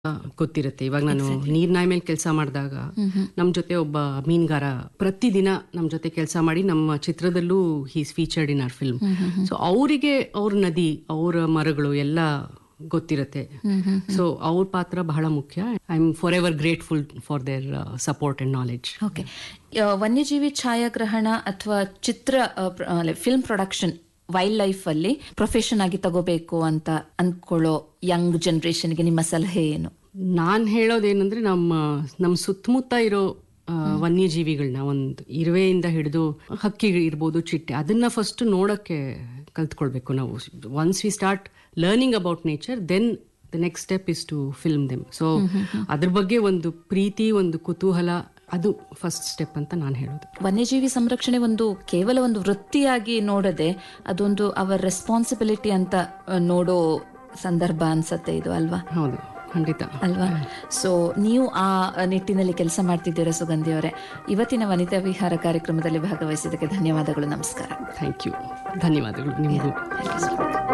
ಗೊತ್ತಿರುತ್ತೆ ಇವಾಗ ನಾನು ನೀರ್ನಾಯಿ ಮೇಲೆ ಕೆಲಸ ಮಾಡಿದಾಗ ನಮ್ ಜೊತೆ ಒಬ್ಬ ಮೀನ್ಗಾರ ಪ್ರತಿದಿನ ನಮ್ ಜೊತೆ ಕೆಲಸ ಮಾಡಿ ನಮ್ಮ ಚಿತ್ರದಲ್ಲೂ he's featured in our film so ಅವರಿಗೆ ಅವ್ರ ನದಿ ಅವರ ಮರಗಳು ಎಲ್ಲ ಗೊತ್ತಿರುತ್ತೆ ಸೊ ಅವ್ರ ಪಾತ್ರ ಬಹಳ ಮುಖ್ಯ I am forever grateful for their support and knowledge okay ವನ್ಯಜೀವಿ ಛಾಯಾಗ್ರಹಣ ಅಥವಾ ಚಿತ್ರ ಫಿಲ್ಮ್ ಪ್ರೊಡಕ್ಷನ್ ವೈಲ್ಡ್ ಲೈಫ್ ಅಲ್ಲಿ ಪ್ರೊಫೆಷನ್ ಆಗಿ ತಗೋಬೇಕು ಅಂತ ಅನ್ಕೊಳ್ಳೋ ಯಂಗ್ ಜನರೇಷನ್ಗೆ ನಿಮ್ಮ ಸಲಹೆ ಏನು ನಾನ್ ಹೇಳೋದೇನಂದ್ರೆ ನಮ್ಮ ನಮ್ಮ ಸುತ್ತಮುತ್ತ ಇರೋ ಆ, ವನ್ಯಜೀವಿಗಳನ್ನ ಒಂದು ಇರುವೆಯಿಂದ ಹಿಡಿದು ಹಕ್ಕಿ ಇರ್ಬೋದು ಚಿಟ್ಟೆ ಅದನ್ನ ಫಸ್ಟ್ ನೋಡಕ್ಕೆ ಕಲ್ತ್ಕೊಳ್ಬೇಕು ನಾವು once we start learning about nature then the next step is to film them so ಅದ್ರ ಬಗ್ಗೆ ಒಂದು ಪ್ರೀತಿ ಒಂದು ಕುತೂಹಲ ಅದು ಫಸ್ಟ್ ಸ್ಟೆಪ್ ಅಂತ ನಾನು ಹೇಳೋದು ವನ್ಯಜೀವಿ ಸಂರಕ್ಷಣೆ ಒಂದು ಕೇವಲ ಒಂದು ವೃತ್ತಿಯಾಗಿ ನೋಡದೆ ಅದೊಂದು ಅವರ ರೆಸ್ಪಾನ್ಸಿಬಿಲಿಟಿ ಅಂತ ಆ, ನೋಡೋ ಸಂದರ್ಭ ಅನ್ಸತ್ತೆ ಇದು ಅಲ್ವಾ ಹೌದು ಖಂಡಿತ ಅಲ್ವಾ ಸೊ ನೀವು ಆ ನಿಟ್ಟಿನಲ್ಲಿ ಕೆಲಸ ಮಾಡ್ತಿದ್ದೀರಾ ಸುಗಂಧಿ ಅವರೇ ಇವತ್ತಿನ ವನಿತಾ ವಿಹಾರ ಕಾರ್ಯಕ್ರಮದಲ್ಲಿ ಭಾಗವಹಿಸಿದ್ದಕ್ಕೆ ಧನ್ಯವಾದಗಳು ನಮಸ್ಕಾರ ಥ್ಯಾಂಕ್ ಯು ಧನ್ಯವಾದಗಳು ನಿಮಗೂ Thank you so much.